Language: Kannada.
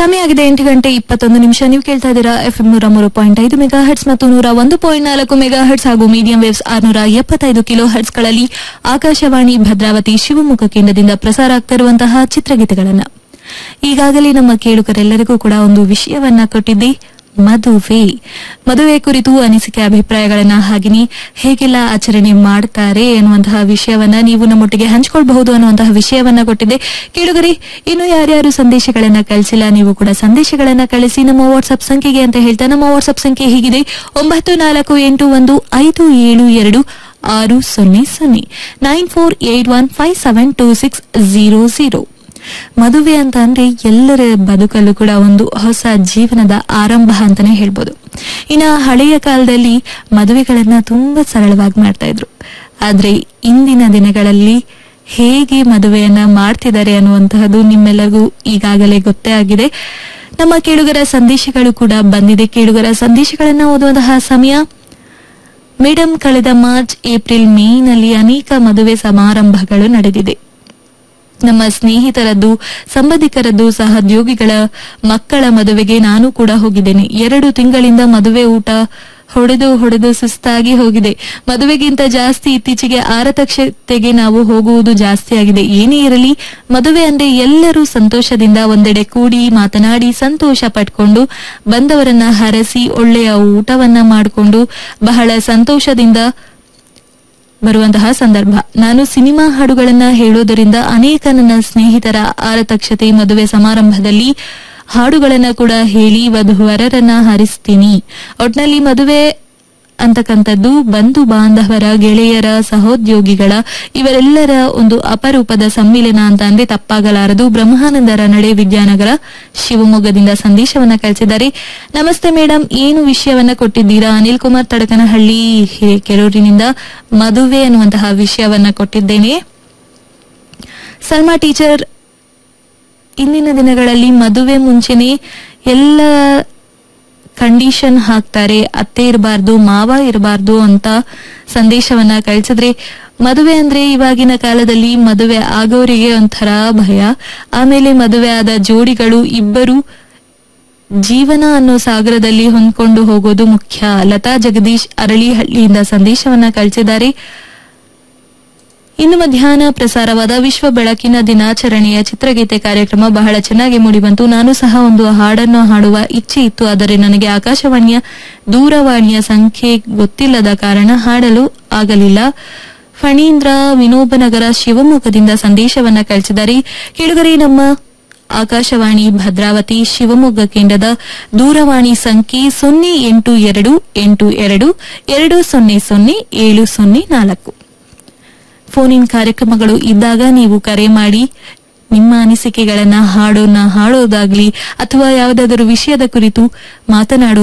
ಸಮಯ ಆಗಿದೆ ಎಂಟು ಗಂಟೆ ಇಪ್ಪತ್ತೊಂದು ನಿಮಿಷ ನೀವು ಕೇಳ್ತಾ ಇದ್ದೀರಾ ಎಫ್ ಎಂ ನೂರ ಮೂರು ಪಾಯಿಂಟ್ ಐದು ಮೆಗಾ ಹರ್ಟ್ಸ್ ಮತ್ತು ನೂರ ಒಂದು ಪಾಯಿಂಟ್ ನಾಲ್ಕು ಮೆಗಾ ಹರ್ಟ್ಸ್ ಹಾಗೂ ಮೀಡಿಯಂ ವೇವ್ಸ್ ಆರ್ನೂರ ಎಪ್ಪತ್ತೈದು ಕಿಲೋ ಹರ್ಟ್ಸ್ಗಳಲ್ಲಿ ಆಕಾಶವಾಣಿ ಭದ್ರಾವತಿ ಶಿವಮೊಗ್ಗ ಕೇಂದ್ರದಿಂದ ಪ್ರಸಾರ ಆಗ್ತಿರುವಂತಹ ಚಿತ್ರಗೀತೆಗಳನ್ನ ಈಗಾಗಲೇ ನಮ್ಮ ಕೇಳುಗರೆಲ್ಲರಿಗೂ ಕೂಡ ಒಂದು ವಿಷಯವನ್ನ ಕೊಟ್ಟಿದ್ದೆ ಮದುವೆ ಮದುವೆ ಕುರಿತು ಅನಿಸಿಕೆ ಅಭಿಪ್ರಾಯಗಳನ್ನ ಹಾಗೆಯೇ ಹೇಗೆಲ್ಲ ಆಚರಣೆ ಮಾಡ್ತಾರೆ ಎನ್ನುವಂತಹ ವಿಷಯವನ್ನ ನೀವು ನಮ್ಮೊಟ್ಟಿಗೆ ಹಂಚಿಕೊಳ್ಬಹುದು ಅನ್ನುವಂತಹ ವಿಷಯವನ್ನ ಕೊಟ್ಟಿದ್ದೆ ಕೇಳುಗರೆ ಇನ್ನು ಯಾರ್ಯಾರು ಸಂದೇಶಗಳನ್ನ ಕಳಿಸಿಲ್ಲ ನೀವು ಕೂಡ ಸಂದೇಶಗಳನ್ನ ಕಳಿಸಿ ನಮ್ಮ ವಾಟ್ಸ್ಆಪ್ ಸಂಖ್ಯೆಗೆ ಅಂತ ಹೇಳ್ತಾ ನಮ್ಮ ವಾಟ್ಸ್ಆಪ್ ಸಂಖ್ಯೆ ಹೀಗಿದೆ ಒಂಬತ್ತು ನಾಲ್ಕು ಎಂಟು ಒಂದು ಐದು ಏಳು ಎರಡು ಆರು ಸೊನ್ನೆ ಸೊನ್ನೆ nine four eight one five seven two six zero zero ಮದುವೆ ಅಂತ ಅಂದ್ರೆ ಎಲ್ಲರ ಬದುಕಲ್ಲೂ ಕೂಡ ಒಂದು ಹೊಸ ಜೀವನದ ಆರಂಭ ಅಂತಾನೆ ಹೇಳ್ಬೋದು ಇನ್ನ ಹಳೆಯ ಕಾಲದಲ್ಲಿ ಮದುವೆಗಳನ್ನ ತುಂಬಾ ಸರಳವಾಗಿ ಮಾಡ್ತಾ ಇದ್ರು ಆದ್ರೆ ಇಂದಿನ ದಿನಗಳಲ್ಲಿ ಹೇಗೆ ಮದುವೆಯನ್ನ ಮಾಡ್ತಿದ್ದಾರೆ ಅನ್ನುವಂತಹದ್ದು ನಿಮ್ಮೆಲ್ಲರಿಗೂ ಈಗಾಗಲೇ ಗೊತ್ತೇ ಆಗಿದೆ ನಮ್ಮ ಕೇಳುಗರ ಸಂದೇಶಗಳು ಕೂಡ ಬಂದಿದೆ ಕೇಳುಗರ ಸಂದೇಶಗಳನ್ನ ಓದುವಂತಹ ಸಮಯ ಮೇಡಮ್ ಕಳೆದ ಮಾರ್ಚ್ ಏಪ್ರಿಲ್ ಮೇನಲ್ಲಿ ಅನೇಕ ಮದುವೆ ಸಮಾರಂಭಗಳು ನಡೆದಿದೆ ನಮ್ಮ ಸ್ನೇಹಿತರದ್ದು ಸಂಬಂಧಿಕರದ್ದು ಸಹೋದ್ಯೋಗಿಗಳ ಮಕ್ಕಳ ಮದುವೆಗೆ ನಾನು ಕೂಡ ಹೋಗಿದ್ದೇನೆ ಎರಡು ತಿಂಗಳಿಂದ ಮದುವೆ ಊಟ ಹೊಡೆದು ಹೊಡೆದು ಸುಸ್ತಾಗಿ ಹೋಗಿದೆ ಮದುವೆಗಿಂತ ಜಾಸ್ತಿ ಇತ್ತೀಚೆಗೆ ಆರತಕ್ಷತೆಗೆ ನಾವು ಹೋಗುವುದು ಜಾಸ್ತಿ ಆಗಿದೆ ಏನೇ ಇರಲಿ ಮದುವೆ ಅಂದ್ರೆ ಎಲ್ಲರೂ ಸಂತೋಷದಿಂದ ಒಂದೆಡೆ ಕೂಡಿ ಮಾತನಾಡಿ ಸಂತೋಷ ಪಟ್ಕೊಂಡು ಬಂದವರನ್ನ ಹರಸಿ ಒಳ್ಳೆಯ ಊಟವನ್ನ ಮಾಡಿಕೊಂಡು ಬಹಳ ಸಂತೋಷದಿಂದ ಬರುವಂತಹ ಸಂದರ್ಭ ನಾನು ಸಿನಿಮಾ ಹಾಡುಗಳನ್ನ ಹೇಳೋದರಿಂದ ಅನೇಕ ನನ್ನ ಸ್ನೇಹಿತರ ಆರತಕ್ಷತೆ ಮದುವೆ ಸಮಾರಂಭದಲ್ಲಿ ಹಾಡುಗಳನ್ನ ಕೂಡ ಹೇಳಿ ವಧುವರರನ್ನ ಹರಿಸ್ತೀನಿ ಒಟ್ನಲ್ಲಿ ಮದುವೆ ಅಂತಕ್ಕಂಥದ್ದು ಬಂಧು ಬಾಂಧವರ ಗೆಳೆಯರ ಸಹೋದ್ಯೋಗಿಗಳ ಇವರೆಲ್ಲರ ಒಂದು ಅಪರೂಪದ ಸಮ್ಮಿಲನ ಅಂತ ಅಂದ್ರೆ ತಪ್ಪಾಗಲಾರದು ಬ್ರಹ್ಮಾನಂದರ ನಡೆ ವಿದ್ಯಾನಗರ ಶಿವಮೊಗ್ಗದಿಂದ ಸಂದೇಶವನ್ನ ಕಳಿಸಿದ್ದಾರೆ ನಮಸ್ತೆ ಮೇಡಮ್ ಏನು ವಿಷಯವನ್ನ ಕೊಟ್ಟಿದ್ದೀರಾ ಅನಿಲ್ ಕುಮಾರ್ ತಡಕನಹಳ್ಳಿ ಕೆರೂರಿನಿಂದ ಮದುವೆ ಅನ್ನುವಂತಹ ವಿಷಯವನ್ನ ಕೊಟ್ಟಿದ್ದೇನೆ ಸಲ್ಮಾ ಟೀಚರ್ ಇಂದಿನ ದಿನಗಳಲ್ಲಿ ಮದುವೆ ಮುಂಚೆನೆ ಎಲ್ಲ ಕಂಡೀಷನ್ ಹಾಕ್ತಾರೆ ಅತ್ತೆ ಇರಬಾರ್ದು ಮಾವ ಇರಬಾರ್ದು ಅಂತ ಸಂದೇಶವನ್ನ ಕಳಿಸಿದ್ರೆ ಮದುವೆ ಅಂದ್ರೆ ಇವಾಗಿನ ಕಾಲದಲ್ಲಿ ಮದುವೆ ಆಗೋರಿಗೆ ಒಂಥರ ಭಯ ಆಮೇಲೆ ಮದುವೆ ಆದ ಜೋಡಿಗಳು ಇಬ್ಬರು ಜೀವನ ಅನ್ನೋ ಸಾಗರದಲ್ಲಿ ಹೊಂದ್ಕೊಂಡು ಹೋಗೋದು ಮುಖ್ಯ ಲತಾ ಜಗದೀಶ್ ಅರಳಿಹಳ್ಳಿಯಿಂದ ಸಂದೇಶವನ್ನ ಕಳಿಸಿದ್ದಾರೆ ಇನ್ನು ಮಧ್ಯಾಹ್ನ ಪ್ರಸಾರವಾದ ವಿಶ್ವ ಬೆಳಕಿನ ದಿನಾಚರಣೆಯ ಚಿತ್ರಗೀತೆ ಕಾರ್ಯಕ್ರಮ ಬಹಳ ಚೆನ್ನಾಗಿ ಮೂಡಿಬಂತು ನಾನು ಸಹ ಒಂದು ಹಾಡನ್ನು ಹಾಡುವ ಇಚ್ಛೆ ಇತ್ತು ಆದರೆ ನನಗೆ ಆಕಾಶವಾಣಿಯ ದೂರವಾಣಿಯ ಸಂಖ್ಯೆ ಗೊತ್ತಿಲ್ಲದ ಕಾರಣ ಹಾಡಲು ಆಗಲಿಲ್ಲ ಫಣೀಂದ್ರ ವಿನೋಬನಗರ ಶಿವಮೊಗ್ಗದಿಂದ ಸಂದೇಶವನ್ನ ಕಳಿಸಿದ್ದಾರೆ ಕೆಳಗರೆ ನಮ್ಮ ಆಕಾಶವಾಣಿ ಭದ್ರಾವತಿ ಶಿವಮೊಗ್ಗ ಕೇಂದ್ರದ ದೂರವಾಣಿ ಸಂಖ್ಯೆ ಸೊನ್ನೆ ಎಂಟು ಎರಡು ಎಂಟು ಎರಡು ಎರಡು ಸೊನ್ನೆ ಸೊನ್ನೆ ಏಳು ಸೊನ್ನೆ ನಾಲ್ಕು ಫೋನ್ ಇನ್ ಕಾರ್ಯಕ್ರಮಗಳು ಇದ್ದಾಗ ನೀವು ಕರೆ ಮಾಡಿ ನಿಮ್ಮ ಅನಿಸಿಕೆಗಳನ್ನ ಹಾಡೋನ ಹಾಡೋದಾಗ್ಲಿ ಅಥವಾ ಯಾವುದಾದರೂ ವಿಷಯದ ಕುರಿತು ಮಾತನಾಡೋ